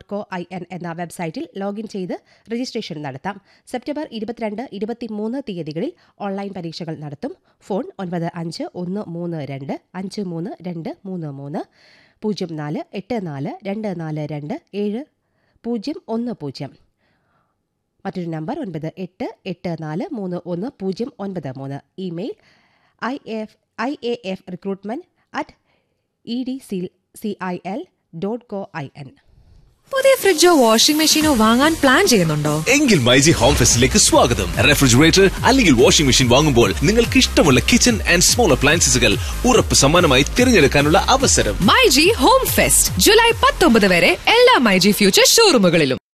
co I N എന്ന വെബ്സൈറ്റിൽ login ചെയ്ത് രജിസ്ട്രേഷൻ നടത്താം സെപ്റ്റംബർ ഇരുപത്തിരണ്ട് ഇരുപത്തിമൂന്ന് തീയതികളിൽ ഓൺലൈൻ പരീക്ഷകൾ നടത്തും ഫോൺ ഒൻപത് അഞ്ച് ഒന്ന് മൂന്ന് രണ്ട് അഞ്ച് മൂന്ന് രണ്ട് മൂന്ന് മൂന്ന് പൂജ്യം നാല് എട്ട് നാല് രണ്ട് നാല് രണ്ട് ഏഴ് പൂജ്യം ഒന്ന് പൂജ്യം മറ്റൊരു നമ്പർ ഒൻപത് എട്ട് എട്ട് നാല് മൂന്ന് ഒന്ന് പൂജ്യം ഒൻപത് മൂന്ന് email I F I A F recruitment at E D C C I L dot co I N പുതിയ ഫ്രിഡ്ജോ വാഷിംഗ് മെഷീനോ വാങ്ങാൻ പ്ലാൻ ചെയ്യുന്നുണ്ടോ എങ്കിൽ മൈജി ഹോം ഫെസ്റ്റിലേക്ക് സ്വാഗതം റെഫ്രിജറേറ്റർ അല്ലെങ്കിൽ വാഷിംഗ് മെഷീൻ വാങ്ങുമ്പോൾ നിങ്ങൾക്ക് ഇഷ്ടമുള്ള കിച്ചൺ ആൻഡ് സ്മോൾ അപ്ലയൻസസുകൾ ഉറപ്പ് സമ്മാനമായി തിരഞ്ഞെടുക്കാനുള്ള അവസരം മൈജി ഹോം ഫെസ്റ്റ് ജൂലൈ പത്തൊമ്പത് വരെ എല്ലാ മൈജി ഫ്യൂച്ചർ ഷോറൂമുകളിലും